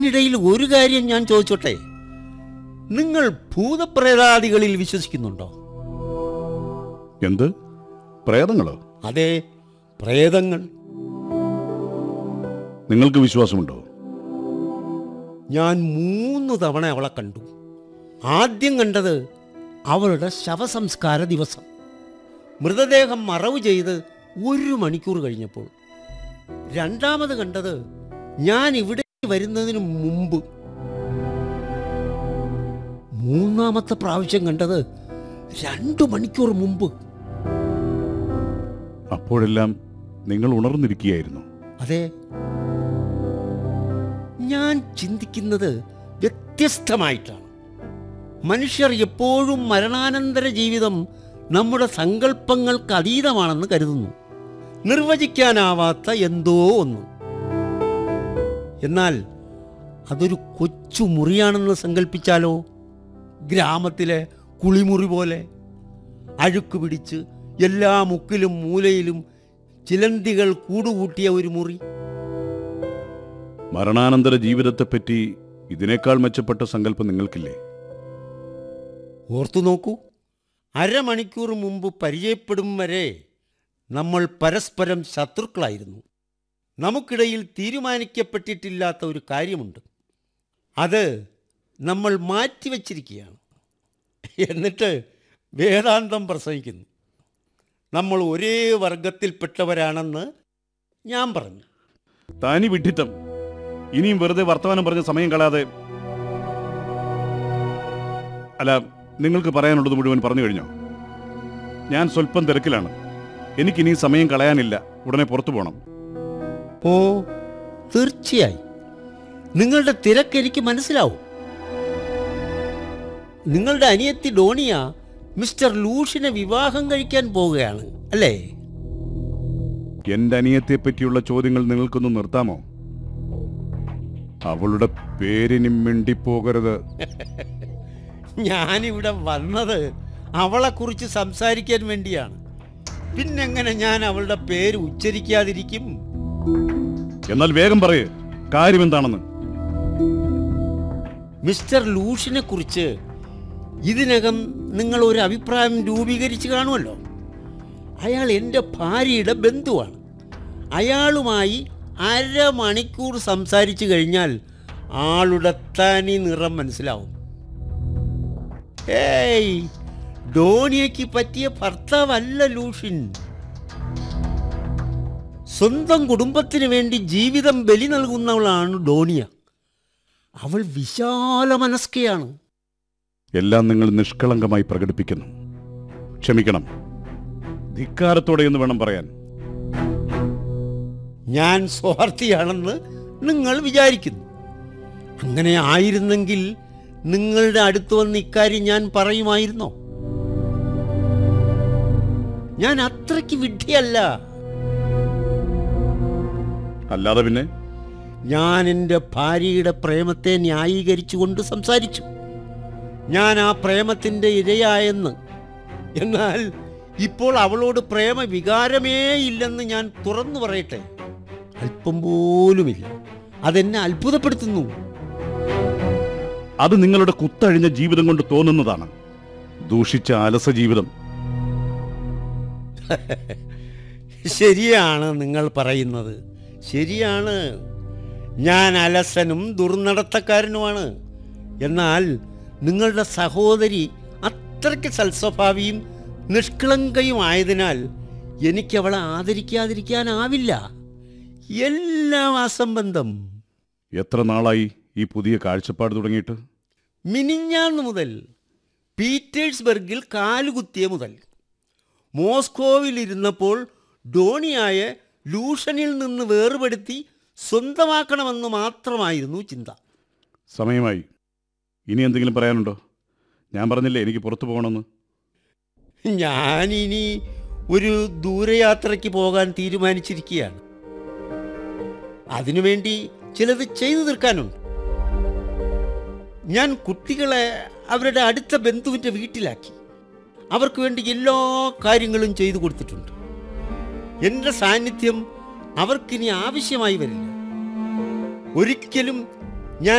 ഇടയിൽ ഒരു കാര്യം ഞാൻ ചോദിച്ചോട്ടെ നിങ്ങൾ ഭൂതപ്രേതാദികളിൽ വിശ്വസിക്കുന്നുണ്ടോ എന്ത് പ്രേതങ്ങളോ അതെ പ്രേതങ്ങൾ നിങ്ങൾക്ക് വിശ്വാസമുണ്ടോ ഞാൻ മൂന്ന് തവണ അവളെ കണ്ടു ആദ്യം കണ്ടത് അവളുടെ ശവസംസ്കാര ദിവസം മൃതദേഹം മറവ് ചെയ്ത് ഒരു മണിക്കൂർ കഴിഞ്ഞപ്പോൾ രണ്ടാമത് കണ്ടത് ഞാൻ ഇവിടെ വരുന്നതിന് മുമ്പ് മൂന്നാമത്തെ പ്രാവശ്യം കണ്ടത് രണ്ടു മണിക്കൂർ മുമ്പ് അപ്പോഴെല്ലാം നിങ്ങൾ ഉണർന്നിരിക്കുകയായിരുന്നു അതെ ഞാൻ ചിന്തിക്കുന്നത് വ്യത്യസ്തമായിട്ടാണ് മനുഷ്യർ എപ്പോഴും മരണാനന്തര ജീവിതം നമ്മുടെ സങ്കല്പങ്ങൾക്ക് അതീതമാണെന്ന് കരുതുന്നു നിർവചിക്കാനാവാത്ത എന്തോ ഒന്ന് എന്നാൽ അതൊരു കൊച്ചു മുറിയാണെന്ന് സങ്കല്പിച്ചാലോ ഗ്രാമത്തിലെ കുളിമുറി പോലെ അഴുക്ക് പിടിച്ച് എല്ലാ മുക്കിലും മൂലയിലും ചിലന്തികൾ കൂടുകൂട്ടിയ ഒരു മുറി മരണാനന്തര ജീവിതത്തെപ്പറ്റി ഇതിനേക്കാൾ മെച്ചപ്പെട്ട സങ്കല്പം നിങ്ങൾക്കില്ലേ ഓർത്തു നോക്കൂ അരമണിക്കൂർ മുമ്പ് പരിചയപ്പെടും വരെ നമ്മൾ പരസ്പരം ശത്രുക്കളായിരുന്നു നമുക്കിടയിൽ തീരുമാനിക്കപ്പെട്ടിട്ടില്ലാത്ത ഒരു കാര്യമുണ്ട് അത് നമ്മൾ മാറ്റിവെച്ചിരിക്കുകയാണ് എന്നിട്ട് വേദാന്തം പ്രസംഗിക്കുന്നു നമ്മൾ ഒരേ വർഗത്തിൽപ്പെട്ടവരാണെന്ന് ഞാൻ പറഞ്ഞു താനി വിഡ്ഢിത്തം ഇനിയും വെറുതെ വർത്തമാനം പറഞ്ഞ സമയം കളയാതെ അല്ല നിങ്ങൾക്ക് പറയാനുള്ളത് മുഴുവൻ പറഞ്ഞു കഴിഞ്ഞോ ഞാൻ സ്വല്പം തിരക്കിലാണ് എനിക്കിനി സമയം കളയാനില്ല ഉടനെ പുറത്തു പോകണം ഓ തീർച്ചയായും നിങ്ങളുടെ തിരക്ക് എനിക്ക് മനസ്സിലാവും നിങ്ങളുടെ അനിയത്തി ഡോണിയ മിസ്റ്റർ ലൂഷിനെ വിവാഹം കഴിക്കാൻ പോവുകയാണ് അല്ലേ എന്റെ അനിയത്തെ പറ്റിയുള്ള ചോദ്യങ്ങൾ നിങ്ങൾക്കൊന്ന് നിർത്താമോ അവളുടെ പേരിനി മിണ്ടിപ്പോകരുത് ഞാനിവിടെ വന്നത് അവളെക്കുറിച്ച് സംസാരിക്കാൻ വേണ്ടിയാണ് പിന്നെങ്ങനെ ഞാൻ അവളുടെ പേര് ഉച്ചരിക്കാതിരിക്കും എന്നാൽ വേഗം പറയേ കാര്യം എന്താണെന്ന് മിസ്റ്റർ ലൂഷിനെ കുറിച്ച് ഇതിനകം നിങ്ങൾ ഒരു അഭിപ്രായം രൂപീകരിച്ച് കാണുമല്ലോ അയാൾ എൻ്റെ ഭാര്യയുടെ ബന്ധുവാണ് അയാളുമായി അരമണിക്കൂർ സംസാരിച്ചു കഴിഞ്ഞാൽ ആളുടെ തനി നിറം മനസ്സിലാവും ഏയ് ഡോണിയയ്ക്ക് പറ്റിയ ഭർത്താവല്ല ലൂഷിൻ സ്വന്തം കുടുംബത്തിന് വേണ്ടി ജീവിതം ബലി നൽകുന്നവളാണ് ഡോണിയ അവൾ വിശാല മനസ്കയാണ് എല്ലാം നിങ്ങൾ നിഷ്കളങ്കമായി പ്രകടിപ്പിക്കുന്നു ക്ഷമിക്കണം ധിക്കാരത്തോടെ എന്ന് വേണം പറയാൻ ഞാൻ സ്വാർത്ഥിയാണെന്ന് നിങ്ങൾ വിചാരിക്കുന്നു അങ്ങനെ ആയിരുന്നെങ്കിൽ നിങ്ങളുടെ അടുത്ത് വന്ന് ഇക്കാര്യം ഞാൻ പറയുമായിരുന്നോ ഞാൻ അത്രയ്ക്ക് വിഡ്ഢിയല്ല അല്ലാതെ പിന്നെ ഞാൻ എൻ്റെ ഭാര്യയുടെ പ്രേമത്തെ ന്യായീകരിച്ചുകൊണ്ട് സംസാരിച്ചു ഞാൻ ആ പ്രേമത്തിൻ്റെ ഇരയായെന്ന് എന്നാൽ ഇപ്പോൾ അവളോട് പ്രേമ വികാരമേ ഇല്ലെന്ന് ഞാൻ തുറന്നു പറയട്ടെ അല്പം പോലുമില്ല അതെന്നെ അത്ഭുതപ്പെടുത്തുന്നു അത് നിങ്ങളുടെ കുത്തഴിഞ്ഞ ജീവിതം കൊണ്ട് തോന്നുന്നതാണ് ദൂഷിച്ച അലസ ജീവിതം ശരിയാണ് നിങ്ങൾ പറയുന്നത് ശരിയാണ് ഞാൻ അലസനും ദുർനടത്തക്കാരനുമാണ് എന്നാൽ നിങ്ങളുടെ സഹോദരി അത്രയ്ക്ക് സൽസ്വഭാവിയും നിഷ്കളങ്കയും ആയതിനാൽ എനിക്കവളെ ആദരിക്കാതിരിക്കാനാവില്ല എല്ലാം അസംബന്ധം എത്ര നാളായി ഈ പുതിയ കാഴ്ചപ്പാട് തുടങ്ങിയിട്ട് മിനിഞ്ഞാന്ന് മുതൽ പീറ്റേഴ്സ്ബർഗിൽ കാലുകുത്തിയ മുതൽ മോസ്കോവിലിരുന്നപ്പോൾ ഡോണിയായ ലൂഷനിൽ നിന്ന് വേർപെടുത്തി സ്വന്തമാക്കണമെന്ന് മാത്രമായിരുന്നു ചിന്ത സമയമായി ഇനി എന്തെങ്കിലും പറയാനുണ്ടോ ഞാൻ പറഞ്ഞില്ലേ എനിക്ക് പുറത്തു പോകണമെന്ന് ഞാനിനി ഒരു ദൂരയാത്രയ്ക്ക് പോകാൻ തീരുമാനിച്ചിരിക്കുകയാണ് അതിനുവേണ്ടി ചിലത് ചെയ്തു തീർക്കാനുണ്ട് ഞാൻ കുട്ടികളെ അവരുടെ അടുത്ത ബന്ധുവിൻ്റെ വീട്ടിലാക്കി അവർക്ക് വേണ്ടി എല്ലാ കാര്യങ്ങളും ചെയ്തു കൊടുത്തിട്ടുണ്ട് എൻ്റെ സാന്നിധ്യം അവർക്കിനി ആവശ്യമായി വരില്ല ഒരിക്കലും